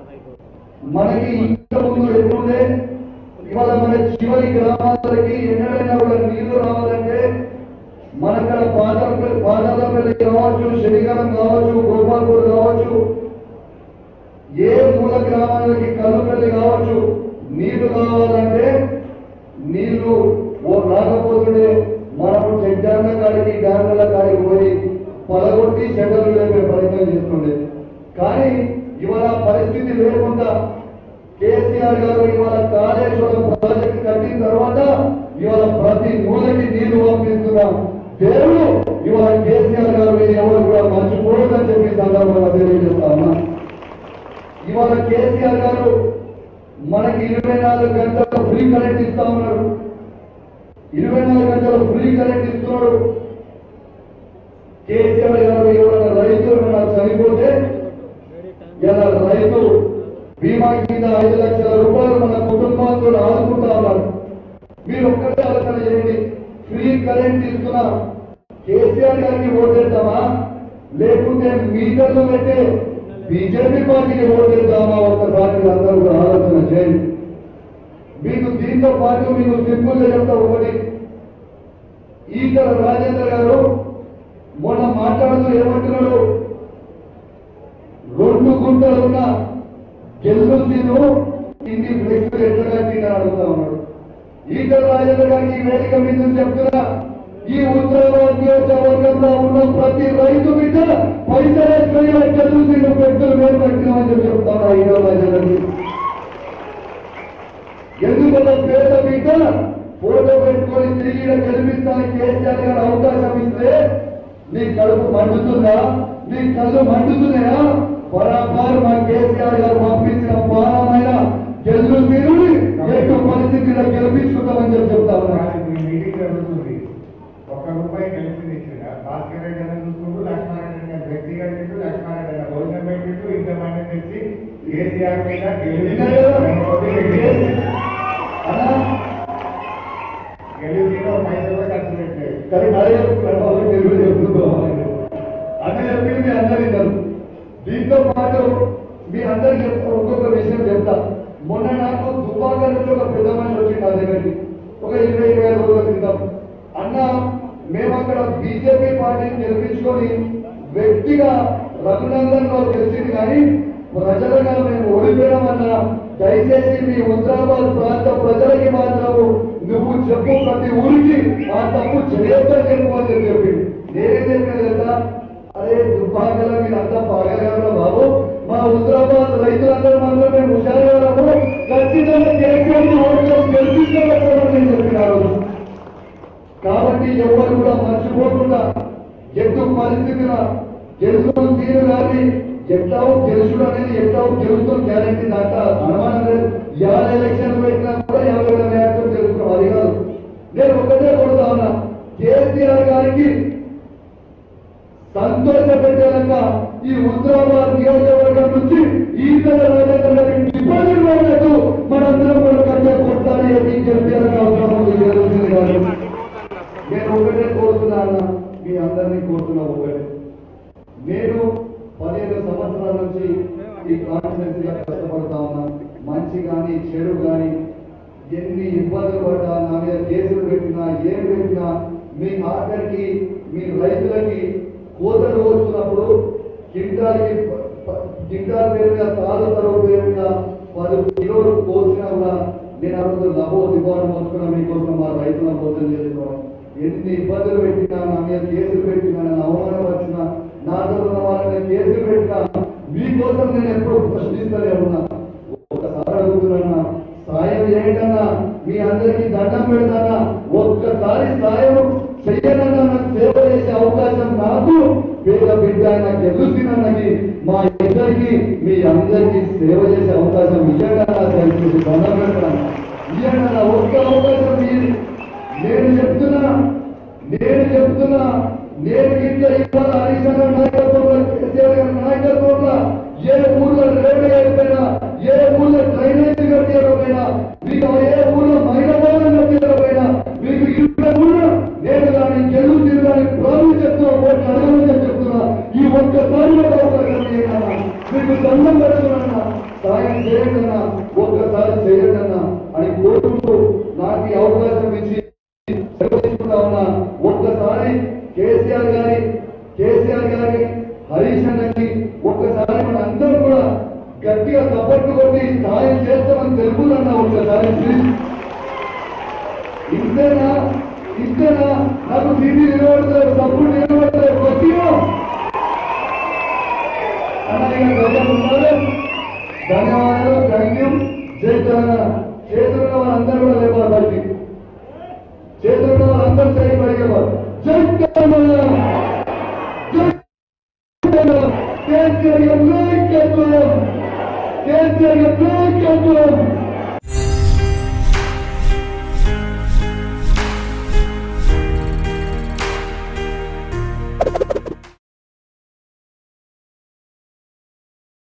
మనకి ఇంత ముందు ఎప్పుడే ఇవాళ మన చివరి గ్రామాలకి ఎన్నడైనా కూడా నీళ్లు రావాలంటే మనక్కడ పాదాలపల్లి పాదాలపల్లి కావచ్చు శనిగారం కావచ్చు గోపాల్పూర్ కావచ్చు ఏ మూల గ్రామాలకి కల్లుపల్లి కావచ్చు నీళ్లు కావాలంటే నీళ్లు ఓ రాకపోతుంటే మనము చెడ్డాన్న కాడికి డ్యాముల కాడికి పోయి పలగొట్టి చెడ్డలు లేపే ప్రయత్నం చేస్తుండే కానీ ఇవాళ ఆ పరిస్థితి లేకుండా కేసీఆర్ గారు ఇవాళ కాళేశ్వరం ప్రాజెక్ట్ కట్టిన తర్వాత ఇవాళ ప్రతి మూలకి నీళ్లు పంపిస్తున్నాం దేవుడు ఇవాళ కేసీఆర్ గారు మీరు ఎవరు కూడా మర్చిపోవద్దని చెప్పి ఈ సందర్భంగా తెలియజేస్తా ఉన్నా ఇవాళ కేసీఆర్ గారు మనకి ఇరవై నాలుగు గంటల ఫ్రీ కరెంట్ ఇస్తా ఉన్నారు ఇరవై నాలుగు గంటల ఫ్రీ కరెంట్ ఇస్తున్నాడు కేసీఆర్ గారు ఎవరైనా రైతు ఎవరైనా చనిపోతే ఇలా రైతు బీమా కింద ఐదు లక్షల రూపాయలు మన కుటుంబాలతో ఆదుకుంటా ఉన్నారు మీరు ఒక్కటే ఆలోచన చేయండి ఫ్రీ కరెంట్ ఇస్తున్నా కేసీఆర్ గారికి ఓటేద్దామా లేకుంటే మీటర్లు పెట్టే బీజేపీ పార్టీకి ఓటేద్దామా ఒక్కసారి మీరు అందరూ కూడా ఆలోచన చేయండి మీకు దీంతో పాటు మీకు సింపుల్ గా చెప్తా ఒకటి ఈటల రాజేంద్ర గారు మొన్న మాట్లాడుతూ ఏమంటున్నాడు రెండు గుంటలున్న గెలుసీను ఇన్ని ఫ్లెక్స్ ఎట్లా కట్టినా అడుగుతా ఉన్నాడు ఈటల రాజేంద్ర గారికి ఈ వేదిక మీద నుంచి చెప్తున్నా ఈ ఉత్తరాబాద్ నియోజకవర్గంలో ఉన్న ప్రతి రైతు బిడ్డ పైసలు గెలుసీను పెద్దలు మేము కట్టినామని చెప్పి చెప్తాను ఈటల రాజేంద్రకి ఎందుకంటే పేద బిడ్డ ఫోటో పెట్టుకొని తిరిగి ఈడ గెలిపిస్తానికి కేసీఆర్ గారు అవకాశం ఇస్తే నీ కడుపు మండుతుందా నీ కళ్ళు మండుతున్నాయా బరాబర్ మా కేసీఆర్ గారు పంపించిన పాలమైన గెలు తిరుడి ఎటు పరిస్థితిలో గెలిపించుకుంటామని చెప్పి చెప్తా ఉన్నా మీ మీటింగ్ జరుగుతుంది ఒక్క రూపాయి కలిసి తెచ్చిందా భాస్కర్ రెడ్డి అని చూసుకుంటూ లక్ష్మారెడ్డి గారు వ్యక్తి కట్టిండు లక్ష్మారెడ్డి గారు భోజనం పెట్టిండు ఇంతమంది తెచ్చి కేసీఆర్ మీద విన్నారు కదా? గెలిచి అన్నా, గెలిచి పైసలు కూడా ఖర్చు పెట్టాడు కానీ అదే చెప్తున్నాను, వాళ్ళు తెలుగు చెప్తున్నాను. అదే చెప్పింది మీ అందరి విన్నారు. దీంతో పాటు మీ అందరికి చెప్తా ఒక్కొక్క విషయం చెప్తా మొన్న నాకు దుబ్బాక నుంచి ఒక పెద్ద మనిషి వచ్చి నా దగ్గరికి ఒక ఇరవై ఇరవై ఐదు రోజుల క్రితం అన్న మేము అక్కడ బీజేపీ పార్టీని గెలిపించుకొని వ్యక్తిగా రఘునందన్ రావు గెలిచింది కానీ ప్రజలుగా మేము ఓడిపోయామన్నా దయచేసి మీ హుజరాబాద్ ప్రాంత ప్రజలకి మాత్రము నువ్వు చెప్పు ప్రతి ఊరికి ఆ తప్పు చేయొద్దని చెప్పు అని చెప్పి నేనే చెప్పిన కదా అరే దుర్భాగ్యాల మీరు అంతా పాగలగలరా బాబు మా హుజరాబాద్ రైతులందరూ మాత్రం మేము హుషారుగాము ఖచ్చితంగా కేసీఆర్ని ఓట్లు గెలిపించగలుగుతామని నేను చెప్పిన ఆ రోజు. కాబట్టి ఎవరు కూడా మర్చిపోకుండా ఎత్తు పరిస్థితిన గెలుచుకుని తీరు కానీ ఎట్లావు గెలుచుడు అనేది ఎట్లావు గెలుచుకుని గ్యారంటీ దాకా అనుమానం లేదు యాభై ఎలక్షన్ పెట్టినా కూడా యాభై వేల మేరకు గెలుచుకోవడం అది కాదు నేను ఒకటే కొడతా ఉన్నా కేసీఆర్ గారికి సంతోష పెట్టేలాగా ఈ హుజరాబాద్ నియోజకవర్గం నుంచి ఈతల రాజేంద్ర గారికి డిపాజిట్ వాళ్ళకు మనందరం కూడా కట్టే కొట్టాలి అని చెప్పేందుకు అవసరం ఉంది జరుగుతుంది కాదు నేను ఒకటే కోరుతున్నాను మీ అందరినీ కోరుతున్నా ఒకటే నేను పదిహేను సంవత్సరాల నుంచి ఈ కాన్స్టిట్యూన్సీగా కష్టపడతా ఉన్నా మంచి కానీ చెడు కానీ ఎన్ని ఇబ్బందులు పడ్డా నా మీద కేసులు పెట్టినా ఏం పెట్టినా మీ ఆఖరికి మీ రైతులకి కోతలు వస్తున్నప్పుడు కింటాలకి కింటాల పేరుగా తాలు తరువు పేరుగా పది కిలోలు కోసినా కూడా నేను ఆ రోజు లభో దివాను మోసుకున్నా మీకోసం మా రైతుల కోసం చేసుకోవడం ఎన్ని ఇబ్బందులు పెట్టినా నా మీద కేసులు పెట్టినా నన్ను అవమానపరిచినా నాతో ఉన్న వాళ్ళని కేసులు పెట్టినా మీకోసం నేను ఎప్పుడూ ప్రశ్నిస్తూనే ఉన్నా ఒక్కసారి అడుగుతున్నా సాయం చేయటన్నా మీ అందరికీ దండం పెడతానా ఒక్కసారి సాయం చెయ్యనన్నా నాకు సేవ చేసే అవకాశం నాకు పేద బిడ్డ నాకు ఎదుగుతున్నకి మా ఇద్దరికి మీ అందరికీ సేవ చేసే అవకాశం ఇయ్యండి దయచేసి దండం పెడతాను ఇయ్యండి ఒక్క అవకాశం మీరు నేను చెప్తున్నా నేను చెప్తున్నా నేను ఇట్లా ఇవాళ హరిశంకర నాయకత్వంలో కేసీఆర్ గారి నాయకత్వంలో ఏ ఊర్లో రేటు అయిపోయినా ఏ ఊర్లో డ్రైనేజ్ కట్టేయకపోయినా మీకు ఏ ఊర్లో మహిళా భవనం కట్టేయకపోయినా మీకు ఇరవై ఊళ్ళో నేను దాన్ని గెలుపు తీరడానికి ప్రభు చెప్తున్నా ఓట్లు అడగమని చెప్తున్నా ఈ ఒక్కసారి ఒక అవకాశం ఇయ్యనా? మీకు దండం పెడుతున్నా సాయం చేయండి అన్న అని కోరుకుంటూ నాకు ఈ అవకాశం ఇచ్చి సెలవు తీసుకుంటా ఉన్నా ఒక్కసారి కేసీఆర్ గారి కేసీఆర్ గారి హరీష్ అన్నకి ఒక్కసారి మన అందరం కూడా గట్టిగా కప్పట్టు కొట్టి సాయం చేస్తామని తెలుపుదన్నా ఒక్కసారి ప్లీజ్ ఇంతేనా ఇంతేనా నాకు సీటీ నిలబడతారు తప్పుడు నిలబడతారు కొట్టియో అన్నయ్య ధన్యవాదాలు ధన్యవాదాలు థ్యాంక్ యూ జై తెలంగాణ